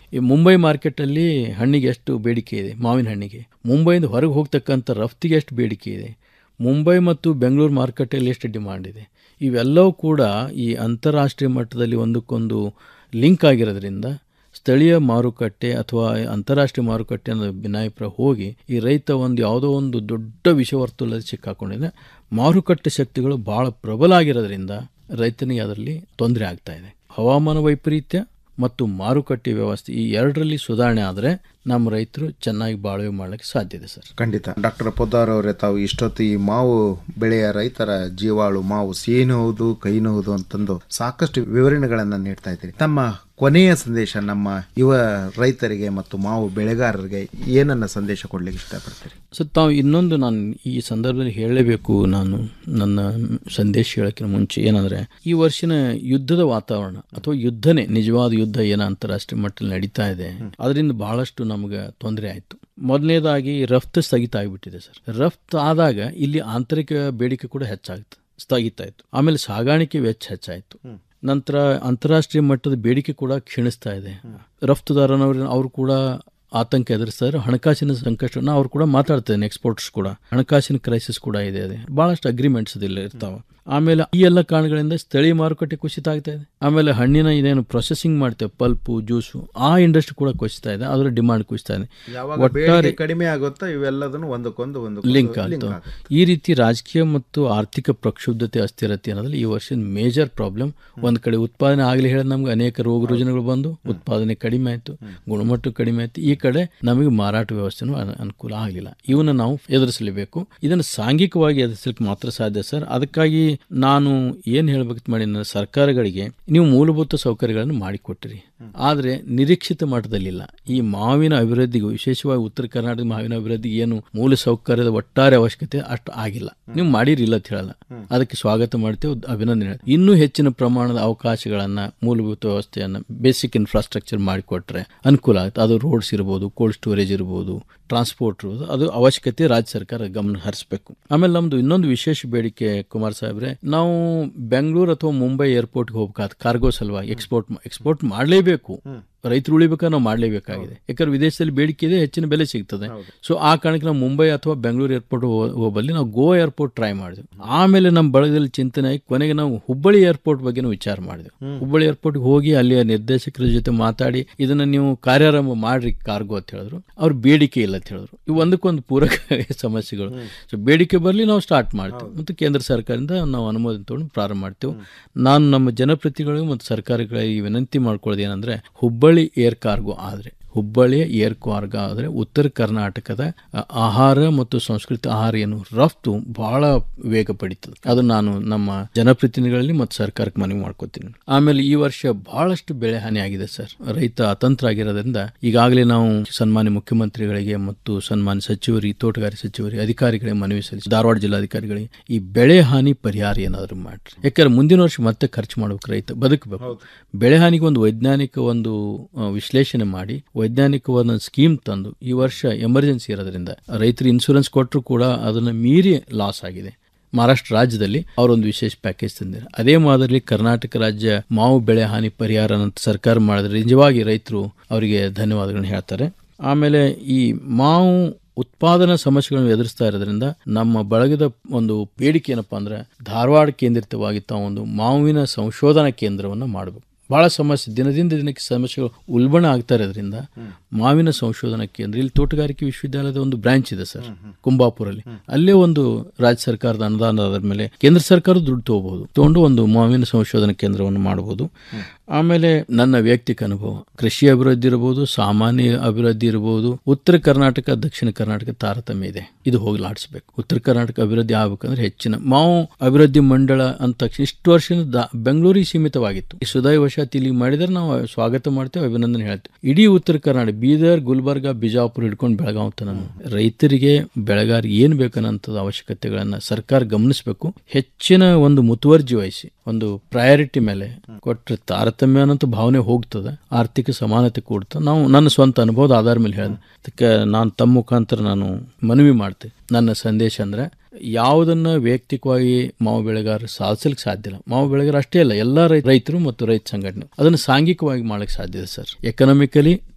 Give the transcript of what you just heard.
ಈ ಮುಂಬೈ ಮಾರ್ಕೆಟಲ್ಲಿ ಹಣ್ಣಿಗೆ ಎಷ್ಟು ಬೇಡಿಕೆ ಇದೆ ಮಾವಿನ ಹಣ್ಣಿಗೆ ಮುಂಬೈಯಿಂದ ಹೊರಗೆ ಹೋಗ್ತಕ್ಕಂಥ ರಫ್ತಿಗೆ ಎಷ್ಟು ಬೇಡಿಕೆ ಇದೆ ಮುಂಬೈ ಮತ್ತು ಬೆಂಗಳೂರು ಮಾರ್ಕೆಟಲ್ಲಿ ಎಷ್ಟು ಡಿಮಾಂಡ್ ಇದೆ ಇವೆಲ್ಲವೂ ಕೂಡ ಈ ಅಂತಾರಾಷ್ಟ್ರೀಯ ಮಟ್ಟದಲ್ಲಿ ಒಂದಕ್ಕೊಂದು ಲಿಂಕ್ ಆಗಿರೋದ್ರಿಂದ ಸ್ಥಳೀಯ ಮಾರುಕಟ್ಟೆ ಅಥವಾ ಅಂತಾರಾಷ್ಟ್ರೀಯ ಮಾರುಕಟ್ಟೆ ಅನ್ನೋ ಭಿನ್ನಾಭಿಪ್ರ ಹೋಗಿ ಈ ರೈತ ಒಂದು ಯಾವುದೋ ಒಂದು ದೊಡ್ಡ ವಿಷವರ್ತುಲದಲ್ಲಿ ಸಿಕ್ಕಾಕೊಂಡಿದೆ ಮಾರುಕಟ್ಟೆ ಶಕ್ತಿಗಳು ಭಾಳ ಪ್ರಬಲ ಆಗಿರೋದ್ರಿಂದ ರೈತನಿಗೆ ಅದರಲ್ಲಿ ತೊಂದರೆ ಆಗ್ತಾ ಇದೆ ಹವಾಮಾನ ವೈಪರೀತ್ಯ ಮತ್ತು ಮಾರುಕಟ್ಟೆ ವ್ಯವಸ್ಥೆ ಈ ಎರಡರಲ್ಲಿ ಸುಧಾರಣೆ ಆದರೆ ನಮ್ಮ ರೈತರು ಚೆನ್ನಾಗಿ ಬಾಳ್ವೆ ಮಾಡಲಿಕ್ಕೆ ಸಾಧ್ಯ ಇದೆ ಸರ್ ಖಂಡಿತ ಡಾಕ್ಟರ್ ಪೊದ್ದಾರ್ ಅವರೇ ತಾವು ಇಷ್ಟೊತ್ತು ಈ ಮಾವು ಬೆಳೆಯ ರೈತರ ಜೀವಾಳು ಮಾವು ಸಿಹಿನೂ ಹೌದು ಕೈನೂ ಹೌದು ಅಂತಂದು ಸಾಕಷ್ಟು ವಿವರಣೆಗಳನ್ನು ನೀಡ್ತಾ ಇದ್ದೀರಿ ತಮ್ಮ ಕೊನೆಯ ಸಂದೇಶ ನಮ್ಮ ಯುವ ರೈತರಿಗೆ ಮತ್ತು ಮಾವು ಬೆಳೆಗಾರರಿಗೆ ಏನನ್ನ ಸಂದೇಶ ಕೊಡ್ಲಿಕ್ಕೆ ಇಷ್ಟಪಡ್ತೀರಿ ಸರ್ ತಾವು ಇನ್ನೊಂದು ನಾನು ಈ ಸಂದರ್ಭದಲ್ಲಿ ಹೇಳಲೇಬೇಕು ನಾನು ನನ್ನ ಸಂದೇಶ ಹೇಳೋಕ್ಕಿಂತ ಮುಂಚೆ ಏನಂದರೆ ಈ ವರ್ಷಿನ ಯುದ್ಧದ ವಾತಾವರಣ ಅಥವಾ ಯುದ್ಧನೇ ನಿಜವಾದ ಯುದ್ಧ ಏನ ಅಂತಾರಾಷ್ಟ್ರೀಯ ಮಟ್ಟದಲ್ಲಿ ನಡೀತಾ ಇದೆ ಅದರಿಂದ ಬಹಳಷ್ಟು ನಮಗೆ ತೊಂದರೆ ಆಯಿತು ಮೊದಲನೇದಾಗಿ ರಫ್ತು ಸ್ಥಗಿತ ಆಗಿಬಿಟ್ಟಿದೆ ಸರ್ ರಫ್ತು ಆದಾಗ ಇಲ್ಲಿ ಆಂತರಿಕ ಬೇಡಿಕೆ ಕೂಡ ಹೆಚ್ಚಾಗುತ್ತೆ ಸ್ಥಗಿತ ಆಯಿತು ಆಮೇಲೆ ಸಾಗಾಣಿಕೆ ವೆಚ್ಚ ಹೆಚ್ಚಾಯಿತು ನಂತರ ಅಂತಾರಾಷ್ಟ್ರೀಯ ಮಟ್ಟದ ಬೇಡಿಕೆ ಕೂಡ ಕ್ಷೀಣಿಸ್ತಾ ಇದೆ ರಫ್ತುದಾರನವರು ಅವರು ಕೂಡ ಆತಂಕ ಎದುರಿಸ್ತಾರೆ ಹಣಕಾಸಿನ ಸಂಕಷ್ಟನ ಅವ್ರು ಕೂಡ ಮಾತಾಡ್ತಾರೆ ಎಕ್ಸ್ಪೋರ್ಟ್ಸ್ ಕೂಡ ಹಣಕಾಸಿನ ಕ್ರೈಸಿಸ್ ಕೂಡ ಇದೆ ಅದೇ ಭಾಳಷ್ಟು ಅಗ್ರಿಮೆಂಟ್ಸ್ ಇದೆಲ್ಲ ಇರ್ತಾವೆ ಆಮೇಲೆ ಈ ಎಲ್ಲ ಕಾರಣಗಳಿಂದ ಸ್ಥಳೀಯ ಮಾರುಕಟ್ಟೆ ಕುಸಿತ ಆಗ್ತಾ ಇದೆ ಆಮೇಲೆ ಹಣ್ಣಿನ ಇದೇನು ಪ್ರೊಸೆಸಿಂಗ್ ಮಾಡ್ತೇವೆ ಪಲ್ಪು ಜ್ಯೂಸು ಆ ಇಂಡಸ್ಟ್ರಿ ಕೂಡ ಕುಸಿತಾ ಇದೆ ಅದರ ಡಿಮಾಂಡ್ ಕುಸಿತಾ ಇದೆ ಯಾವಾಗ ಬೇಡಿಕೆ ಕಡಿಮೆ ಆಗುತ್ತಾ ಇವೆಲ್ಲದನ್ನು ಒಂದಕ್ಕೊಂದು ಒಂದು ಲಿಂಕ್ ಆಗ್ತವೆ ಈ ರೀತಿ ರಾಜಕೀಯ ಮತ್ತು ಆರ್ಥಿಕ ಪ್ರಕ್ಷುಬ್ಧತೆ ಅಸ್ಥಿರತೆ ಅನ್ನೋದ್ರಲ್ಲಿ ಈ ವರ್ಷದ ಮೇಜರ್ ಪ್ರಾಬ್ಲಮ್ ಒಂದ್ ಕಡೆ ಉತ್ಪಾದನೆ ಆಗಲಿ ಹೇಳಿ ನಮ್ಗೆ ಅನೇಕ ರೋಗ ರುಜಿನಗಳು ಬಂದು ಉತ್ಪಾದನೆ ಕಡಿಮೆ ಆಯ್ತು ಗುಣಮಟ್ಟ ಕಡಿಮೆ ಆಯ್ತು ಈ ಕಡೆ ನಮಗೆ ಮಾರಾಟ ವ್ಯವಸ್ಥೆನೂ ಅನ- ಅನುಕೂಲ ಆಗಲಿಲ್ಲ ಇವನ್ನ ನಾವು ಎದುರಿಸಲೇಬೇಕು ಇದನ್ನು ಸಾಂಘಿಕವಾಗಿ ಎದುರಿಸಲಿಕ್ಕೆ ಮಾತ್ರ ಸಾಧ್ಯ ಸರ್ ಅದಕ್ಕಾಗಿ ನಾನು ಏನು ಹೇಳ್ಬೇಕು ಮಾಡಿ ಸರ್ಕಾರಗಳಿಗೆ ನೀವು ಮೂಲಭೂತ ಸೌಕರ್ಯಗಳನ್ನು ಮಾಡಿಕೊಟ್ಟಿರಿ ಆದರೆ ನಿರೀಕ್ಷಿತ ಮಟ್ಟದಲ್ಲಿಲ್ಲ ಈ ಮಾವಿನ ಅಭಿವೃದ್ಧಿಗೂ ವಿಶೇಷವಾಗಿ ಉತ್ತರ ಕರ್ನಾಟಕ ಮಾವಿನ ಅಭಿವೃದ್ಧಿಗೆ ಏನು ಮೂಲ ಸೌಕರ್ಯದ ಒಟ್ಟಾರೆ ಅವಶ್ಯಕತೆ ಅಷ್ಟು ಆಗಿಲ್ಲ ನೀವು ಮಾಡಿರಿಲ್ಲ ಅಂತ ಹೇಳಲ್ಲ ಅದಕ್ಕೆ ಸ್ವಾಗತ ಮಾಡ್ತೇವೆ ಅಭಿನಂದನೆ ಹೇಳ್ತೇವೆ. ಇನ್ನೂ ಹೆಚ್ಚಿನ ಪ್ರಮಾಣದ ಅವಕಾಶಗಳನ್ನ ಮೂಲಭೂತ ವ್ಯವಸ್ಥೆಯನ್ನ ಬೇಸಿಕ್ ಇನ್ಫ್ರಾಸ್ಟ್ರಕ್ಚರ್ ಮಾಡಿಕೊಟ್ರೆ ಅನುಕೂಲ ಆಗುತ್ತೆ ಅದು ರೋಡ್ಸ್ ಇರ್ಬೋದು ಕೋಲ್ಡ್ ಸ್ಟೋರೇಜ್ ಇರ್ಬೋದು ಟ್ರಾನ್ಸ್ಪೋರ್ಟ್ ಇರ್ಬೋದು ಅದು ಅವಶ್ಯಕತೆ ರಾಜ್ಯ ಸರ್ಕಾರ ಗಮನ ಹರಿಸಬೇಕು ಆಮೇಲೆ ನಮ್ದು ಇನ್ನೊಂದು ವಿಶೇಷ ಬೇಡಿಕೆ ಕುಮಾರ್ ಸಾಹೇಬ್ರೆ ನಾವು ಬೆಂಗಳೂರು ಅಥವಾ ಮುಂಬೈ ಏರ್ಪೋರ್ಟ್ಗೆ ಹೋಗ್ಬೇಕಾದ ಕಾರ್ಗೋ ಸಲುವಾಗಿ ಎಕ್ಸ್ಪೋರ್ಟ್ ಎಕ್ಸ್ಪೋರ್ಟ್ ಮಾಡಲೇಬೇಕು ರೈತರು ಉಳಿಬೇಕಾದ್ರೆ ನಾವು ಮಾಡಲೇಬೇಕಾಗಿದೆ ಯಾಕಂದ್ರೆ ವಿದೇಶದಲ್ಲಿ ಬೇಡಿಕೆ ಇದೆ ಹೆಚ್ಚಿನ ಬೆಲೆ ಸಿಗ್ತದೆ ಸೊ ಆ ಕಾರಣಕ್ಕೆ ನಾವು ಮುಂಬೈ ಅಥವಾ ಬೆಂಗಳೂರು ಏರ್ಪೋರ್ಟ್ ಹೋಗಬಲ್ಲಿ ನಾವು ಗೋವಾ ಏರ್ಪೋರ್ಟ್ ಟ್ರೈ ಮಾಡಿದ್ವಿ ಆಮೇಲೆ ನಮ್ಮ ಬಳಗದಲ್ಲಿ ಚಿಂತನೆ ಆಗಿ ಕೊನೆಗೆ ನಾವು ಹುಬ್ಬಳ್ಳಿ ಏರ್ಪೋರ್ಟ್ ಬಗ್ಗೆ ವಿಚಾರ ಮಾಡಿದ್ವಿ ಹುಬ್ಬಳ್ಳಿ ಏರ್ಪೋರ್ಟ್ಗೆ ಹೋಗಿ ಅಲ್ಲಿಯ ನಿರ್ದೇಶಕರ ಜೊತೆ ಮಾತಾಡಿ ಇದನ್ನ ನೀವು ಕಾರ್ಯಾರಂಭ ಮಾಡ್ರಿ ಕಾರ್ಗೋ ಅಂತ ಹೇಳಿದ್ರು ಅವ್ರ ಬೇಡಿಕೆ ಇಲ್ಲ ಅಂತ ಹೇಳಿದ್ರು ಇವು ಒಂದಕ್ಕೊಂದು ಪೂರಕ ಸಮಸ್ಯೆಗಳು ಸೊ ಬೇಡಿಕೆ ಬರಲಿ ನಾವು ಸ್ಟಾರ್ಟ್ ಮಾಡ್ತೀವಿ ಮತ್ತು ಕೇಂದ್ರ ಸರ್ಕಾರದಿಂದ ನಾವು ಅನುಮೋದನೆ ತಗೊಂಡು ಪ್ರಾರಂಭ ಮಾಡ್ತೇವೆ ನಾನು ನಮ್ಮ ಜನಪ್ರತಿನಿಧಿಗಳು ಮತ್ತು ಸರ್ಕಾರಗಳಿಗೆ ವಿನಂತಿ ಮಾಡ್ಕೊಳ್ಳೋದು ಏನಂದ್ರೆ ಹುಬ್ಬಳ್ಳಿ ಏರ್ ಕಾರ್ಗೋ ಆದರೆ ಹುಬ್ಬಳ್ಳಿಯ ಏರ್ ಕಾರ್ಗೋ ಆದರೆ ಉತ್ತರ ಕರ್ನಾಟಕದ ಅ, ಆಹಾರ ಮತ್ತು ಸಂಸ್ಕೃತಿ ಆಹಾರ ಏನು ರಫ್ತು ಬಹಳ ವೇಗ ಪಡೀತದೆ ಅದು ನಾನು ನಮ್ಮ ಜನಪ್ರತಿನಿಧಿಗಳಲ್ಲಿ ಮತ್ತು ಸರ್ಕಾರಕ್ಕೆ ಮನವಿ ಮಾಡ್ಕೋತೀನಿ ಆಮೇಲೆ ಈ ವರ್ಷ ಬಹಳಷ್ಟು ಬೆಳೆ ಹಾನಿ ಆಗಿದೆ ಸರ್ ರೈತ ಅತಂತ್ರ ಆಗಿರೋದ್ರಿಂದ ಈಗಾಗಲೇ ನಾವು ಸನ್ಮಾನ್ಯ ಮುಖ್ಯಮಂತ್ರಿಗಳಿಗೆ ಮತ್ತು ಸನ್ಮಾನ್ಯ ಸಚಿವರಿಗೆ ತೋಟಗಾರಿಕೆ ಸಚಿವರಿಗೆ ಅಧಿಕಾರಿಗಳಿಗೆ ಮನವಿ ಸಲ್ಲಿಸಿ ಧಾರವಾಡ ಜಿಲ್ಲಾಧಿಕಾರಿಗಳಿಗೆ ಈ ಬೆಳೆ ಹಾನಿ ಪರಿಹಾರ ಏನಾದರೂ ಮಾಡ್ರಿ ಯಾಕಂದ್ರೆ ಮುಂದಿನ ವರ್ಷ ಮತ್ತೆ ಖರ್ಚು ಮಾಡ್ಬೇಕು ರೈತ ಬದುಕಬೇಕು ಬೆಳೆ ಹಾನಿಗೆ ಒಂದು ವೈಜ್ಞಾನಿಕ ಒಂದು ಆ, ವಿಶ್ಲೇಷಣೆ ಮಾಡಿ ವೈಜ್ಞಾನಿಕವಾದ ಸ್ಕೀಮ್ ತಂದು ಈ ವರ್ಷ ಎಮರ್ಜೆನ್ಸಿ ಇರೋದ್ರಿಂದ ರೈತರು ಇನ್ಶೂರೆನ್ಸ್ ಕೊಟ್ಟರು ಕೂಡ ಅದನ್ನು ಮೀರಿ ಲಾಸ್ ಆಗಿದೆ ಮಹಾರಾಷ್ಟ್ರ ರಾಜ್ಯದಲ್ಲಿ ಅವರೊಂದು ವಿಶೇಷ ಪ್ಯಾಕೇಜ್ ತಂದಿದ್ದಾರೆ ಅದೇ ಮಾದರಿ ಕರ್ನಾಟಕ ರಾಜ್ಯ ಮಾವು ಬೆಳೆ ಹಾನಿ ಪರಿಹಾರ ಅಂತ ಸರ್ಕಾರ ಮಾಡಿದ್ರೆ ನಿಜವಾಗಿ ರೈತರು ಅವರಿಗೆ ಧನ್ಯವಾದಗಳನ್ನ ಹೇಳ್ತಾರೆ ಆಮೇಲೆ ಈ ಮಾವು ಉತ್ಪಾದನಾ ಸಮಸ್ಯೆಗಳನ್ನು ಎದುರಿಸ್ತಾ ಇರೋದ್ರಿಂದ ನಮ್ಮ ಬಳಗದ ಒಂದು ಬೇಡಿಕೆ ಏನಪ್ಪಾ ಅಂದ್ರೆ ಧಾರವಾಡ ಕೇಂದ್ರಿತವಾಗಿ ತಾವು ಒಂದು ಮಾವಿನ ಸಂಶೋಧನಾ ಕೇಂದ್ರವನ್ನು ಮಾಡಬೇಕು ಬಹಳ ಸಮಸ್ಯೆ ದಿನದಿಂದ ದಿನಕ್ಕೆ ಸಮಸ್ಯೆಗಳು ಉಲ್ಬಣ ಆಗ್ತಾ ಇರೋದ್ರಿಂದ ಮಾವಿನ ಸಂಶೋಧನಾ ಕೇಂದ್ರ ಇಲ್ಲಿ ತೋಟಗಾರಿಕೆ ವಿಶ್ವವಿದ್ಯಾಲಯದ ಒಂದು ಬ್ರಾಂಚ್ ಇದೆ ಸರ್ ಕುಂಬಾಪುರಲ್ಲಿ ಅಲ್ಲೇ ಒಂದು ರಾಜ್ಯ ಸರ್ಕಾರದ ಅನುದಾನದ ಮೇಲೆ ಕೇಂದ್ರ ಸರ್ಕಾರ ದುಡ್ಡು ತಗೋಬಹುದು ತಗೊಂಡು ಒಂದು ಮಾವಿನ ಸಂಶೋಧನಾ ಕೇಂದ್ರವನ್ನು ಮಾಡಬಹುದು ಆಮೇಲೆ ನನ್ನ ವೈಯಕ್ತಿಕ ಅನುಭವ ಕೃಷಿ ಅಭಿವೃದ್ಧಿ ಇರಬಹುದು ಸಾಮಾನ್ಯ ಅಭಿವೃದ್ಧಿ ಇರಬಹುದು ಉತ್ತರ ಕರ್ನಾಟಕ ದಕ್ಷಿಣ ಕರ್ನಾಟಕ ತಾರತಮ್ಯ ಇದೆ ಇದು ಹೋಗ್ಲಾಡಿಸ್ಬೇಕು ಉತ್ತರ ಕರ್ನಾಟಕ ಅಭಿವೃದ್ಧಿ ಆಗ್ಬೇಕಂದ್ರೆ ಹೆಚ್ಚಿನ ಮಾವು ಅಭಿವೃದ್ಧಿ ಮಂಡಳ ಅಂದ ತಕ್ಷಣ ಇಷ್ಟು ವರ್ಷದಿಂದ ದಾ- ಬೆಂಗಳೂರಿಗೆ ಸೀಮಿತವಾಗಿತ್ತು ಈ ಸುದೈವಶಾತ್ ಇಲ್ಲಿ ಮಾಡಿದ್ರೆ ನಾವು ಸ್ವಾಗತ ಮಾಡ್ತೇವೆ ಅಭಿನಂದನೆ ಹೇಳ್ತೇವೆ ಇಡೀ ಉತ್ತರ ಕರ್ನಾಟಕ ಬೀದರ್ ಗುಲ್ಬರ್ಗ ಬಿಜಾಪುರ ಹಿಡ್ಕೊಂಡು ಬೆಳಗಾವ್ ತನಕ ರೈತರಿಗೆ ಬೆಳೆಗಾರ ಏನ್ ಬೇಕನ್ನಂತದ ಅವಶ್ಯಕತೆಗಳನ್ನ ಸರ್ಕಾರ ಗಮನಿಸಬೇಕು ಹೆಚ್ಚಿನ ಒಂದು ಮುತುವರ್ಜಿ ವಹಿಸಿ ಒಂದು ಪ್ರಯಾರಿಟಿ ಮೇಲೆ ಕೊಟ್ಟರೆ ತಾರತಮ್ಯ ಅನ್ನೋಂಥ ಭಾವನೆ ಹೋಗ್ತದೆ ಆರ್ಥಿಕ ಸಮಾನತೆ ಕೂಡ್ತದೆ ನಾವು ನನ್ನ ಸ್ವಂತ ಅನುಭವದ ಆಧಾರ ಮೇಲೆ ಹೇಳಿದೆ ಅದಕ್ಕೆ ನಾನು ತಮ್ಮ ಮುಖಾಂತರ ನಾನು ಮನವಿ ಮಾಡ್ತೆ ನನ್ನ ಸಂದೇಶ ಅಂದ್ರೆ ಯಾವುದನ್ನ ವೈಯಕ್ತಿಕವಾಗಿ ಮಾವು ಬೆಳೆಗಾರರು ಸಾಧಿಸಲಿಕ್ಕೆ ಸಾಧ್ಯ ಇಲ್ಲ ಮಾವು ಬೆಳೆಗಾರ ಅಷ್ಟೇ ಅಲ್ಲ ಎಲ್ಲ ರೈ- ರೈತರು ಮತ್ತು ರೈತ ಸಂಘಟನೆ ಅದನ್ನು ಸಾಂಘಿಕವಾಗಿ ಮಾಡಕ್ಕೆ ಸಾಧ್ಯ ಇದೆ ಸರ್ ಎಕನಾಮಿಕಲಿ